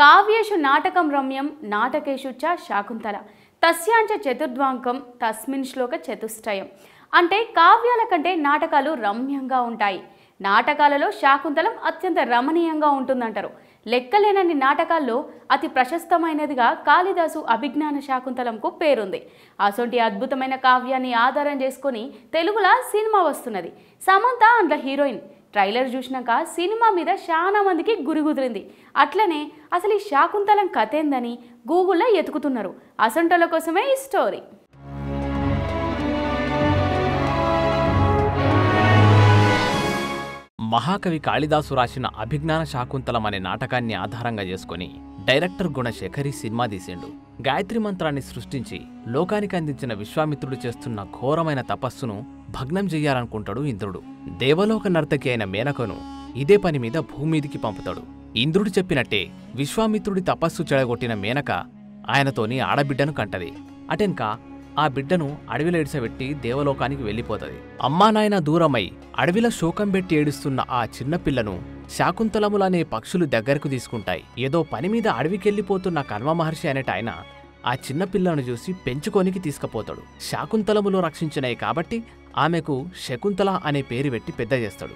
కావ్యేషు నాటకం రమ్యం నాటకేషు చ శాకుంతల తస్యాంచ చతుర్ద్వాంకం తస్మిన్ శ్లోక చతుష్టయం అంటే కావ్యాల కంటే నాటకాలు రమ్యంగా ఉంటాయి నాటకాలలో శాకుంతలం అత్యంత రమణీయంగా ఉంటుందంటారు లెక్కలేనన్ని నాటకాల్లో అతి ప్రశస్తమైనదిగా కాళిదాసు అభిజ్ఞాన శాకుంతలంకు పేరుంది అసొంటి అద్భుతమైన కావ్యాన్ని ఆధారం చేసుకొని తెలుగులో సినిమా వస్తున్నది సమంత అందులో హీరోయిన్ ట్రైలర్ చూసినాక సినిమా మీద చాలా మందికి గురి కుదిరింది అట్లనే అసలు ఈ శాకుంతలం కథ ఏందని గూగుల్లో ఎతుకుతున్నారు అసంటోల కోసమే ఈ స్టోరీ మహాకవి కాళిదాసు రాసిన అభిజ్ఞాన శాకుంతలం అనే నాటకాన్ని ఆధారంగా చేసుకొని డైరెక్టర్ గుణశేఖరి సినిమా తీసిండు గాయత్రి మంత్రాన్ని సృష్టించి లోకానికి అందించిన విశ్వామిత్రుడు చేస్తున్న ఘోరమైన తపస్సును భగ్నం చెయ్యాలనుకుంటాడు ఇంద్రుడు దేవలోక నర్తకి అయిన మేనకను ఇదే పని మీద భూమీదికి పంపుతాడు ఇంద్రుడు చెప్పినట్టే విశ్వామిత్రుడి తపస్సు చెడగొట్టిన మేనక ఆయనతోని ఆడబిడ్డను కంటది అటెన్క ఆ బిడ్డను అడవిలో ఇడిసబెట్టి దేవలోకానికి వెళ్ళిపోతది అమ్మా నాయన దూరమై అడవిలో శోకం పెట్టి ఏడుస్తున్న ఆ చిన్న పిల్లను శాకుంతలములనే పక్షులు దగ్గరకు తీసుకుంటాయి ఏదో పని మీద అడవికెళ్ళిపోతున్న కన్వ మహర్షి అనేట ఆయన ఆ చిన్న పిల్లను చూసి పెంచుకోనికి తీసుకుపోతాడు శాకుంతలములు రక్షించినాయి కాబట్టి ఆమెకు శకుంతల అనే పేరు పెట్టి పెద్ద చేస్తాడు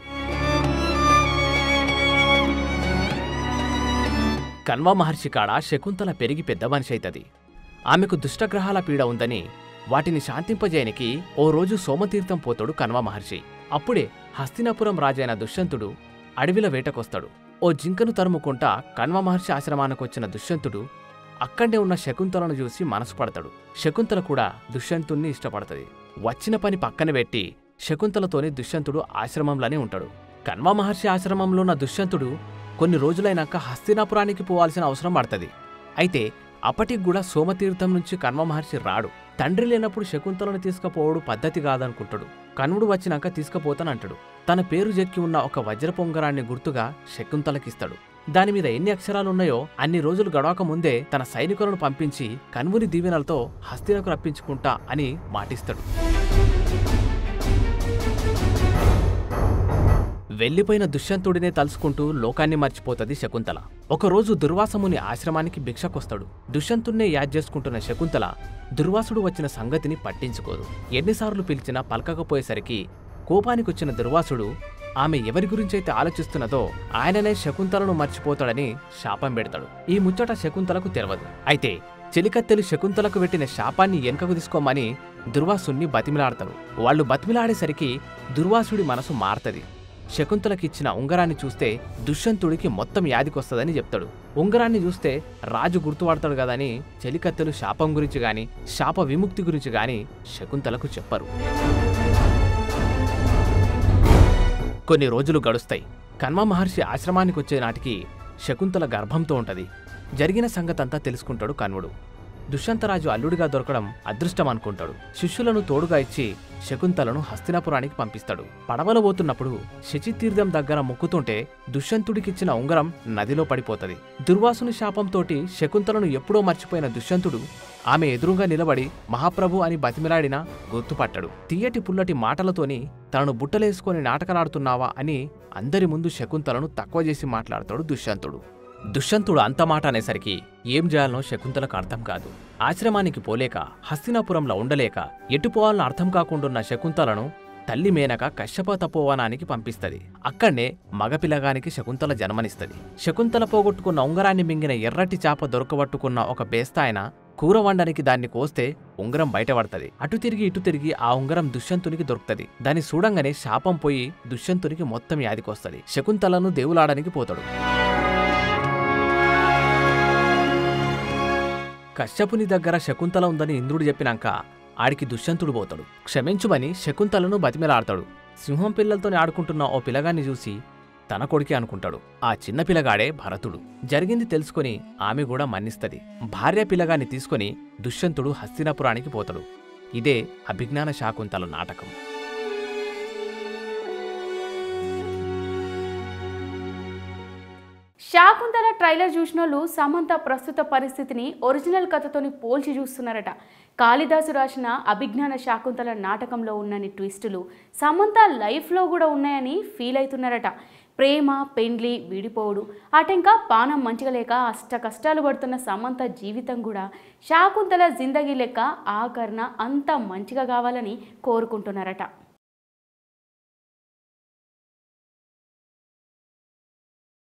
కన్వ మహర్షి కాడ శకుంతల పెరిగి పెద్ద మనిషి అవుతుంది ఆమెకు దుష్టగ్రహాల పీడ ఉందని వాటిని శాంతింపజేయనికి ఓ రోజు సోమతీర్థం పోతాడు కన్వ మహర్షి అప్పుడే హస్తినాపురం రాజైన దుష్యంతుడు అడవిలో వేటకొస్తాడు ఓ జింకను తరుముకుంటా కన్వ మహర్షి ఆశ్రమానికొచ్చిన దుష్యంతుడు అక్కడే ఉన్న శకుంతలను చూసి మనసు పడతాడు శకుంతల కూడా దుష్యంతుణ్ణి ఇష్టపడతది వచ్చిన పని పక్కన పెట్టి శకుంతలతోని దుష్యంతుడు ఆశ్రమంలోనే ఉంటాడు కన్వ మహర్షి ఆశ్రమంలో ఉన్న దుష్యంతుడు కొన్ని రోజులైనాక హస్తినాపురానికి పోవాల్సిన అవసరం పడుతుంది అయితే అప్పటికి కూడా సోమతీర్థం నుంచి కన్వ మహర్షి రాడు తండ్రి లేనప్పుడు శకుంతలను తీసుకుపోవడు పద్ధతి కాదనుకుంటాడు కన్వుడు వచ్చినాక తీసుకుపోతానంటాడు తన పేరు చెక్కి ఉన్న ఒక వజ్ర పొంగరాన్ని గుర్తుగా శకుంతలకిస్తాడు దాని మీద ఎన్ని అక్షరాలున్నాయో అన్ని రోజులు గడవక ముందే తన సైనికులను పంపించి కన్వుని దీవెనలతో హస్తినకు రప్పించుకుంటా అని మాటిస్తాడు వెళ్లిపోయిన దుష్యంతుడినే తలుసుకుంటూ లోకాన్ని మర్చిపోతది శకుంతల ఒకరోజు దుర్వాసముని ఆశ్రమానికి భిక్షకొస్తాడు దుష్యంతుణ్ణే యాద్ చేసుకుంటున్న శకుంతల దుర్వాసుడు వచ్చిన సంగతిని పట్టించుకోదు ఎన్నిసార్లు పిలిచినా పలకకపోయేసరికి కోపానికొచ్చిన దుర్వాసుడు ఆమె ఎవరి గురించైతే ఆలోచిస్తున్నదో ఆయననే శకుంతలను మర్చిపోతాడని శాపం పెడతాడు ఈ ముచ్చట శకుంతలకు తెలవదు అయితే చెలికత్తెలు శకుంతలకు పెట్టిన శాపాన్ని వెనుకకు తీసుకోమని దుర్వాసుణ్ణి బతిమిలాడతాడు వాళ్ళు బతిమిలాడేసరికి దుర్వాసుడి మనసు మారతది శకుంతలకిచ్చిన ఉంగరాన్ని చూస్తే దుష్యంతుడికి మొత్తం యాదికొస్తదని చెప్తాడు ఉంగరాన్ని చూస్తే రాజు గుర్తుపడతాడు కదని చెలికత్తెలు శాపం గురించి గాని శాప విముక్తి గురించి గాని శకుంతలకు చెప్పరు కొన్ని రోజులు గడుస్తాయి కన్వ మహర్షి ఆశ్రమానికి వచ్చే నాటికి శకుంతల గర్భంతో ఉంటది జరిగిన సంగతంతా తెలుసుకుంటాడు కన్వుడు దుష్యంతరాజు అల్లుడిగా దొరకడం అదృష్టం అనుకుంటాడు శిష్యులను తోడుగా ఇచ్చి శకుంతలను హస్తినాపురానికి పంపిస్తాడు పడవలో పోతున్నప్పుడు శచితీర్థం దగ్గర మొక్కుతుంటే దుష్యంతుడికిచ్చిన ఉంగరం నదిలో పడిపోతది దుర్వాసుని శాపంతోటి శకుంతలను ఎప్పుడో మర్చిపోయిన దుష్యంతుడు ఆమె ఎదురుగా నిలబడి మహాప్రభు అని బతిమిలాడినా గుర్తుపట్టడు తీయటి పుల్లటి మాటలతోని తనను బుట్టలేసుకొని నాటకలాడుతున్నావా అని అందరి ముందు శకుంతలను తక్కువ చేసి మాట్లాడతాడు దుష్యంతుడు దుష్యంతుడు అంత మాట అనేసరికి ఏం చేయాలనో శకుంతలకు అర్థం కాదు ఆశ్రమానికి పోలేక హస్తినాపురంలో ఉండలేక ఎటు పోవాలనో అర్థం కాకుండున్న శకుంతలను తల్లి మేనక కశ్యప తపోవనానికి పంపిస్తది అక్కడనే మగపిల్లగానికి శకుంతల జన్మనిస్తది శకుంతల పోగొట్టుకున్న ఉంగరాన్ని మింగిన ఎర్రటి చాప దొరకబట్టుకున్న ఒక బేస్తాయన కూర వండనికి దాన్ని కోస్తే ఉంగరం బయటపడతది అటు తిరిగి ఇటు తిరిగి ఆ ఉంగరం దుష్యంతునికి దొరుకుతది దాన్ని చూడంగానే శాపం పోయి దుష్యంతునికి మొత్తం యాదికొస్తది శకుంతలను దేవులాడనికి పోతాడు కశ్యపుని దగ్గర శకుంతల ఉందని ఇంద్రుడు చెప్పినాక ఆడికి దుష్యంతుడు పోతాడు క్షమించుమని శకుంతలను బతిమెలాడతాడు సింహం పిల్లలతోని ఆడుకుంటున్న ఓ పిల్లగాన్ని చూసి తన కొడుకే అనుకుంటాడు ఆ చిన్న పిల్లగాడే భరతుడు జరిగింది తెలుసుకొని ఆమె కూడా మన్నిస్తది భార్య పిల్లగాన్ని తీసుకొని దుష్యంతుడు హస్తినాపురానికి పోతాడు ఇదే అభిజ్ఞాన శాకుంతల నాటకం శాకుంతల ట్రైలర్ చూసిన వాళ్ళు సమంత ప్రస్తుత పరిస్థితిని ఒరిజినల్ కథతోని పోల్చి చూస్తున్నారట కాళిదాసు రాసిన అభిజ్ఞాన శాకుంతల నాటకంలో ఉన్నన్ని ట్విస్టులు సమంత లైఫ్లో కూడా ఉన్నాయని ఫీల్ అవుతున్నారట ప్రేమ పెండ్లి విడిపోవుడు అటెంక పానం మంచిగా లేక అష్ట కష్టాలు పడుతున్న సమంత జీవితం కూడా శాకుంతల జిందగీ లెక్క ఆకరణ అంత మంచిగా కావాలని కోరుకుంటున్నారట